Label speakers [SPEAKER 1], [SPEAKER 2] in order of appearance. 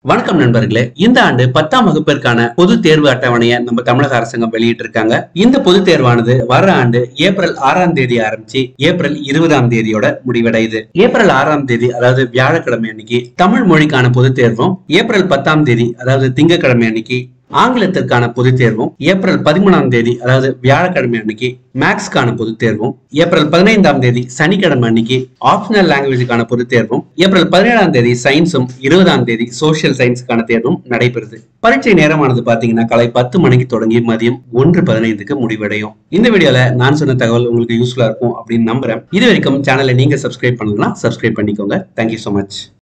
[SPEAKER 1] வணக்கம் நண்பர்களே இந்த ஆண்டு பத்தாம் வகுப்பிற்கான பொது தேர்வு அட்டவணையை நம்ம தமிழக அரசாங்கம் வெளியிட்டு இருக்காங்க இந்த பொது தேர்வானது வர ஆண்டு ஏப்ரல் ஆறாம் தேதி ஆரம்பிச்சு ஏப்ரல் இருபதாம் தேதியோட முடிவடையுது ஏப்ரல் ஆறாம் தேதி அதாவது வியாழக்கிழமை அன்னைக்கு தமிழ் மொழிக்கான பொது தேர்வும் ஏப்ரல் பத்தாம் தேதி அதாவது திங்கட்கிழமை அன்னைக்கு ஆங்கிலத்திற்கான பொதுத் தேர்வும் ஏப்ரல் பதிமூணாம் தேதி அதாவது வியாழக்கிழமை அன்னைக்கு மேக்ஸ்க்கான பொதுத் தேர்வும் ஏப்ரல் பதினைந்தாம் தேதி சனிக்கிழமை அன்னைக்கு ஆப்ஷனல் லாங்குவேஜுக்கான பொதுத் தேர்வும் ஏப்ரல் பதினேழாம் தேதி சயின்ஸும் இருபதாம் தேதி சோசியல் சயின்ஸுக்கான தேர்வும் நடைபெறுது பரீட்சை நேரமானது பாத்தீங்கன்னா காலை பத்து மணிக்கு தொடங்கி மதியம் ஒன்று பதினைந்துக்கு முடிவடையும் இந்த வீடியோல நான் சொன்ன தகவல் உங்களுக்கு யூஸ்ஃபுல்லா இருக்கும் அப்படின்னு நம்புறேன் இது வரைக்கும் சேனலை நீங்க சப்ஸ்கிரைப் பண்ணலாம் சப்ஸ்கிரைப் பண்ணிக்கோங்க தேங்க்யூ so மச்